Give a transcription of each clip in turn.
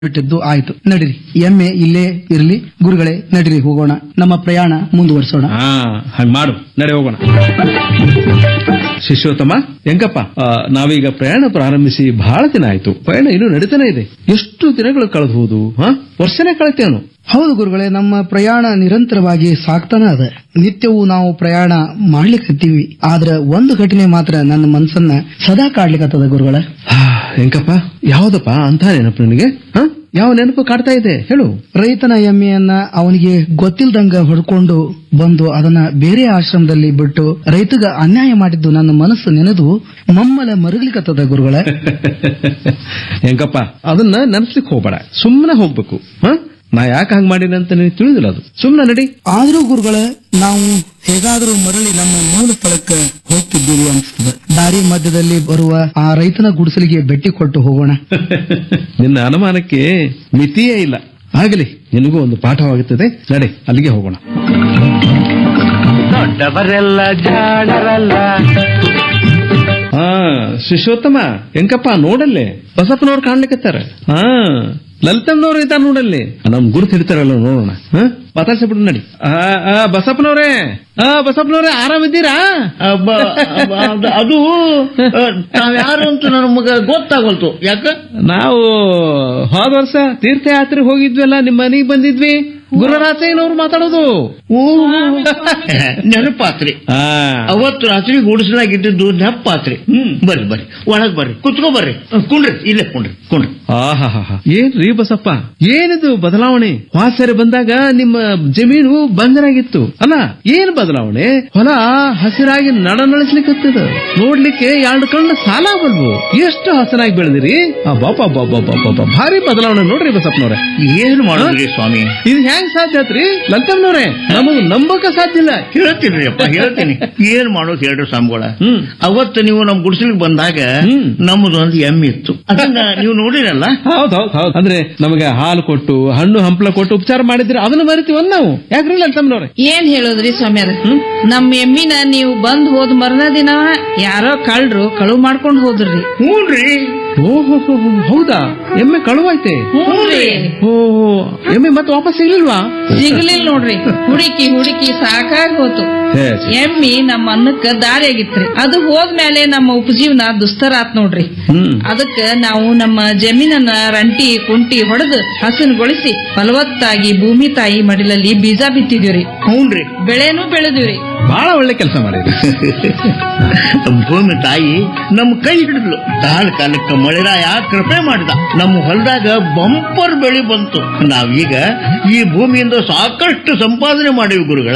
ಬಿಟ್ಟಿದ್ದು ಆಯ್ತು ನಡಿರಿ ಎಮ್ಮೆ ಇಲ್ಲೇ ಇರ್ಲಿ ಗುರುಗಳೇ ನಡಿರಿ ಹೋಗೋಣ ನಮ್ಮ ಪ್ರಯಾಣ ಮುಂದುವರಿಸೋಣ ಹಾ ಹಂಗ್ ಮಾಡು ನಡೆ ಹೋಗೋಣ ಶಿಷ್ಯೋತ್ತಮ ಹೆಂಗಪ್ಪ ಆ, ನಾವೀಗ ಪ್ರಯಾಣ ಪ್ರಾರಂಭಿಸಿ ಬಹಳ ದಿನ ಆಯ್ತು ಪ್ರಯಾಣ ಇನ್ನೂ ನಡೀತಾನೆ ಇದೆ ಎಷ್ಟು ದಿನಗಳು ಕಳೆಬಹುದು ಹಾ ವರ್ಷನೇ ಕಳಿತೇನು ಹೌದು ಗುರುಗಳೇ ನಮ್ಮ ಪ್ರಯಾಣ ನಿರಂತರವಾಗಿ ಸಾಕ್ತಾನೆ ಅದ ನಿತ್ಯವೂ ನಾವು ಪ್ರಯಾಣ ಮಾಡ್ಲಿಕ್ಕತ್ತೀವಿ ಆದ್ರೆ ಒಂದು ಘಟನೆ ಮಾತ್ರ ನನ್ನ ಮನಸ್ಸನ್ನ ಸದಾ ಕಾಡ್ಲಿಕ್ಕತ್ತದ ಗುರುಗಳ ಹೆಂಗಪ್ಪ ಯಾವ್ದಪ್ಪ ಅಂತ ನೆನಪು ನಿನಗೆ ಹಾ ಯಾವ ನೆನಪು ಕಾಡ್ತಾ ಇದೆ ಹೇಳು ರೈತನ ಎಮ್ಮೆಯನ್ನ ಅವನಿಗೆ ಗೊತ್ತಿಲ್ದಂಗ ಹೊಡ್ಕೊಂಡು ಬಂದು ಅದನ್ನ ಬೇರೆ ಆಶ್ರಮದಲ್ಲಿ ಬಿಟ್ಟು ರೈತಗ ಅನ್ಯಾಯ ಮಾಡಿದ್ದು ನನ್ನ ಮನಸ್ಸು ನೆನೆದು ಮಮ್ಮಲ ಮರುಗ್ಲಿಕ್ಕತ್ತದ ಗುರುಗಳ ಹೆಂಗಪ್ಪ ಅದನ್ನ ನೆನಸ್ಲಿಕ್ಕೆ ಹೋಗ್ಬೇಡ ಸುಮ್ಮನೆ ಹೋಗ್ಬೇಕು ಹಾ ನಾ ಯಾಕೆ ಹಂಗ್ ಮಾಡೀನಿ ಅಂತ ನಿನಗೆ ತಿಳಿದಿಲ್ಲ ಅದು ಸುಮ್ಮನೆ ನಡಿ ಆದ್ರೂ ಗುರುಗಳ ನಾವು ಹೇಗಾದ್ರೂ ಮರಳಿ ನಮ್ಮ ಮೂಲ ಸ್ಥಳಕ್ಕೆ ಹೋಗ್ತಿದ್ದೀವಿ ಅನಿಸ್ತದೆ ದಾರಿ ಮಧ್ಯದಲ್ಲಿ ಬರುವ ಆ ರೈತನ ಗುಡಿಸಲಿಗೆ ಭೇಟಿ ಕೊಟ್ಟು ಹೋಗೋಣ ನಿನ್ನ ಅನುಮಾನಕ್ಕೆ ಮಿತಿಯೇ ಇಲ್ಲ ಆಗಲಿ ನಿನಗೂ ಒಂದು ಪಾಠವಾಗುತ್ತದೆ ನಡೆ ಅಲ್ಲಿಗೆ ಹೋಗೋಣ ದೊಡ್ಡವರೆಲ್ಲ ಜಾಣರಲ್ಲ ಹಾ ಶಿಶೋತ್ತಮ ಹೆಂಕಪ್ಪ ನೋಡಲ್ಲೇ ಬಸಪ್ಪನವ್ರು ಕಾಣ್ಲಿಕ್ಕತ್ತಾರ ಹಾ ಲಲಿತಮ್ಮನವ್ರು ಇದ್ದಾರೆ ನೋಡಲ್ಲಿ ನಮ್ ಗುರುತು ಹಿಡಿತಾರಲ್ಲ ನೋಡೋಣ ಹಾ ಮಾತಾಡ್ಸಿಬಿಡು ನಡಿ ಆ, ಆ, ಬಸಪ್ಪನವ್ರೇ ಆ ಬಸಪ್ಪನವ್ರೇ ಆರಾಮಿದ್ದೀರಾ ಅಬ್ಬ, ಅಬ್ಬ, ಅದು- ಅದು ನಾವ್ ಯಾರು ಅಂತ ನಮಗ ಗೊತ್ತಾಗಲ್ತು ಯಾಕ ನಾವು ಹೋದ ವರ್ಷ ತೀರ್ಥಯಾತ್ರೆ ಹೋಗಿದ್ವಲ್ಲ ನಿಮ್ಮ ಮನೆಗೆ ಬಂದಿದ್ವಿ ಗುರುರಾಚಯ್ಯನವ್ರು ಮಾತಾಡೋದು ಓ ನೆನಪಾತ್ರಿ ಆ ಅವತ್ತು ರಾತ್ರಿ ಗುಡಿಸಲಾಗಿದ್ದು ನೆನಪಾತ್ರಿ ಹ್ಮ್ ಬರ್ರಿ ಬರ್ರಿ ಒಳಗ್ ಬರ್ರಿ ಕುತ್ಕೋ ಬರ್ರಿ ಕುಂಡ್ರಿ ಇಲ್ಲೇ ಕುಂಡ್ರಿ ಕುಂಡ್ರಿ ಆಹಾಹಾ ಏನ್ರಿ ಬಸಪ್ಪ ಏನಿದು ಬದಲಾವಣೆ ವಾಸರೆ ಬಂದಾಗ ನಿಮ್ಮ ಜಮೀನು ಬಂಜರಾಗಿತ್ತು ಅಲ್ಲ ಏನ್ ಬದಲಾವಣೆ ಹೊಲ ಹಸಿರಾಗಿ ನಡ ನಡೆಸ್ಲಿಕ್ಕತ್ತದ ನೋಡ್ಲಿಕ್ಕೆ ಎರಡು ಕಣ್ಣು ಸಾಲ ಬಲ್ವು ಎಷ್ಟು ಹಸನಾಗಿ ಬೆಳೆದಿರಿ ಬಾಬಾ ಭಾರಿ ಬದಲಾವಣೆ ನೋಡ್ರಿ ಬಸಪ್ಪನವ್ರೆ ಏನ್ ಮಾಡೋದ್ರಿ ಸ್ವಾಮಿ ಇದು ಹೆಂಗ್ ಸಾಧ್ಯ ಆತ್ರಿ ಲಂಕಮ್ನವ್ರೆ ನಮಗ್ ನಂಬಕ ಸಾಧ್ಯ ಇಲ್ಲ ಹೇಳ್ತೀನಿ ಅಪ್ಪ ಹೇಳ್ತೀನಿ ಏನ್ ಮಾಡೋದು ಹೇಳ್ರಿ ಸ್ವಾಮಿಗಳ ಹ್ಮ್. ಅವತ್ತು ನೀವು ನಮ್ ಗುಡಿಸಲಿಗೆ ಬಂದಾಗ ಹ್ಮ್. ನಮ್ಮದು ಒಂದು ಎಮ್ಮೆ ಇತ್ತು ಅದನ್ನ ನೀವು ನೋಡಿರಲ್ಲ ಹೌದ್ ಹೌದ್ ಹೌದ್ ಅಂದ್ರೆ ನಮಗೆ ಹಾಲು ಕೊಟ್ಟು ಹಣ್ಣು ಹಂಪಲ ಕೊಟ್ಟು ಉಪಚಾರ ಮಾಡಿದ್ರೆ ಅದನ್ನ ಮರಿತೀವಲ್ಲ ನಾವು ಯಾಕ್ರಿ ಲಂಕಮ್ನವ್ರೆ ಏನ್ ಹೇಳೋದ್ರಿ ಸ್ವಾಮ್ಯಾರ ನಮ್ ಎಮ್ಮಿನ ನೀವು ಬಂದ್ ಹೋದ್ ಮರನ ದಿನ ಯಾರೋ ಕಳ್ರು ಕಳು ಮಾಡ್ಕೊಂಡ್ ಹೋದ್ರಿ ಹ್ಞೂನ್ರಿ ಓಹೋ ಹೌದಾ ಎಮ್ಮೆ ಕಳುವಾಯ್ತೆ ಹ್ಞೂನ್ರಿ ಓ ಎಮ್ಮೆ ಮತ್ತೆ ವಾಪಸ್ ಸಿಗ್ಲಿಲ್ವಾ ಸಿಗ್ಲಿಲ್ಲ ನೋಡ್ರಿ ಹುಡುಕಿ ಹುಡುಕಿ ಸಾಕಾಗ್ ಹೋತು ಹೇ, ಛೆ. ಎಮ್ಮಿ ನಮ್ಮ ಅನ್ನಕ್ಕ ದಾರಿ ಆಗಿತ್ರಿ ಅದು ಹೋದ್ಮೇಲೆ ನಮ್ಮ ಉಪಜೀವನ ದುಸ್ತರ ಆತ್ ನೋಡ್ರಿ ಹ್ಮ್ ಅದಕ್ಕ ನಾವು ನಮ್ಮ ಜಮೀನನ್ನ ರಂಟಿ ಕುಂಟಿ ಹೊಡೆದು ಹಸನ್ಗೊಳಿಸಿ ಫಲವತ್ತಾಗಿ ಭೂಮಿ ತಾಯಿ ಮಡಿಲಲ್ಲಿ ಬೀಜ ಬಿತ್ತಿದ್ವಿ ಹ್ಞೂನ್ರಿ ಬೆಳೆನೂ ಬೆಳೆದಿವ್ರಿ ಬಹಳ ಒಳ್ಳೆ ಕೆಲಸ ಮಾಡಿದ್ರಿ ಭೂಮಿ ತಾಯಿ ನಮ್ಮ ಕೈ ಹಿಡಿದ್ಲು ಕಾಲ ಕಾಲಕ್ಕೆ ಮಳೆರಾಯ ಕೃಪೆ ಮಾಡಿದ ನಮ್ಮ ಹೊಲದಾಗ ಬಂಪರ್ ಬೆಳೆ ಬಂತು ನಾವೀಗ ಈ ಭೂಮಿಯಿಂದ ಸಾಕಷ್ಟು ಸಂಪಾದನೆ ಮಾಡಿವಿ ಗುರುಗಳ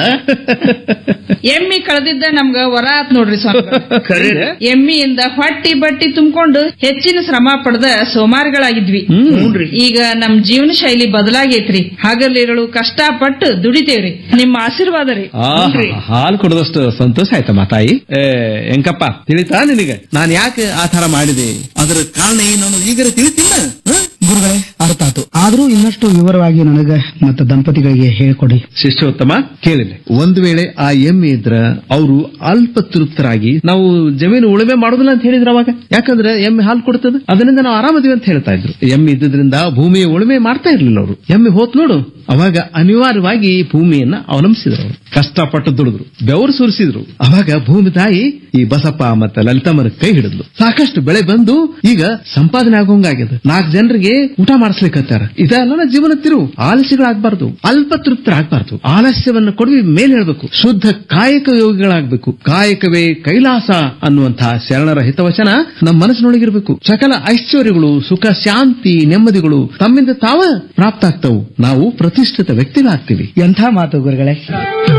ಎಮ್ಮಿ ಕಳೆದಿದ್ದ ನಮ್ಗ ವರ ಆತ್ ನೋಡ್ರಿ ಸ್ವಾಮಿ ಖರೆ ಎಮ್ಮಿಯಿಂದ ಹೊಟ್ಟಿ ಬಟ್ಟಿ ತುಂಬಿಕೊಂಡು ಹೆಚ್ಚಿನ ಶ್ರಮ ಪಡೆದ ಸೋಮಾರಿಗಳಾಗಿದ್ವಿ ಹ್ಞೂನ್ರಿ ಈಗ ನಮ್ ಜೀವನ ಶೈಲಿ ಬದಲಾಗೈತ್ರಿ ಹಗಲಿರಳು ಕಷ್ಟಪಟ್ಟು ದುಡಿತೇವ್ರಿ ನಿಮ್ಮ ಆಶೀರ್ವಾದ ರೀ ಆಹಾ, ಹಾಲು ಕೊಡದಷ್ಟು ಸಂತೋಷ ಆಯ್ತಮ್ಮ ತಾಯಿ ಏ, ಎಂಕಪ್ಪ ತಿಳಿತಾ ನಿನಗೆ ನಾನ್ ಯಾಕೆ ಆ ತರ ಮಾಡಿದೆ ಅದರ ಕಾರಣ ಏನು ಅನ್ನೋದು ಈಗಲೇ ತಿಳಿತಿಲ್ಲ ಗುರುಗಳೇ ಅರ್ಥ ಆತು ಆದ್ರೂ ಇನ್ನಷ್ಟು ವಿವರವಾಗಿ ನನಗ ಮತ್ತು ದಂಪತಿಗಳಿಗೆ ಹೇಳ್ಕೊಡಿ ಶಿಷ್ಯೋತ್ತಮ ಕೇಳಿಲ್ಲ ಒಂದು ವೇಳೆ ಆ ಎಮ್ಮೆ ಇದ್ರ ಅವರು ಅಲ್ಪ ತೃಪ್ತರಾಗಿ ನಾವು ಜಮೀನು ಉಳುಮೆ ಮಾಡೋದಿಲ್ಲ ಅಂತ ಹೇಳಿದ್ರು ಅವಾಗ ಯಾಕಂದ್ರೆ ಎಮ್ಮೆ ಹಾಲು ಕೊಡ್ತದೆ ಅದರಿಂದ ನಾವು ಆರಾಮದಿವಿ ಅಂತ ಹೇಳ್ತಾ ಇದ್ರು ಎಮ್ಮೆ ಇದ್ದಿದ್ರಿಂದ ಭೂಮಿಯ ಉಳುಮೆ ಮಾಡ್ತಾ ಇರ್ಲಿಲ್ಲ ಅವರು ಎಮ್ಮೆ ಹೋತ್ ನೋಡು ಅವಾಗ ಅನಿವಾರ್ಯವಾಗಿ ಭೂಮಿಯನ್ನ ಅವಲಂಬಿಸಿದ್ರು ಅವರು ಕಷ್ಟಪಟ್ಟು ದುಡಿದ್ರು ಬೆವರು ಸುರಿಸಿದ್ರು ಅವಾಗ ಭೂಮಿ ತಾಯಿ ಈ ಬಸಪ್ಪ ಮತ್ತೆ ಲಲಿತಮ್ಮನ ಕೈ ಹಿಡಿದ್ಲು ಸಾಕಷ್ಟು ಬೆಳೆ ಬಂದು ಈಗ ಸಂಪಾದನೆ ಆಗೋಂಗಾಗ್ಯದ ನಾಲ್ಕು ಜನರಿಗೆ ಊಟ ಮಾಡಿಸ್ಲಿಕ್ಕತ್ತಾರ ಇದೆಲ್ಲ ಜೀವನ ತಿರು ಆಲಸ್ಯಗಳಾಗಬಾರ್ದು ಅಲ್ಪ ತೃಪ್ತರಾಗಬಾರ್ದು ಆಲಸ್ಯವನ್ನು ಕೊಡುವಿ ಮೇಲೆ ಹೇಳ್ಬೇಕು ಶುದ್ಧ ಕಾಯಕ ಯೋಗಿಗಳಾಗಬೇಕು ಕಾಯಕವೇ ಕೈಲಾಸ ಅನ್ನುವಂತಹ ಶರಣರ ಹಿತವಚನ ನಮ್ಮ ಮನಸ್ಸಿನೊಳಗಿರ್ಬೇಕು ಸಕಲ ಐಶ್ವರ್ಯಗಳು ಸುಖ ಶಾಂತಿ ನೆಮ್ಮದಿಗಳು ತಮ್ಮಿಂದ ತಾವ ಪ್ರಾಪ್ತ ಆಗ್ತವು ನಾವು ಪ್ರತಿಷ್ಠಿತ ವ್ಯಕ್ತಿಗಳಾಗ್ತೀವಿ ಎಂಥ ಮಾತು ಗುರುಗಳೇ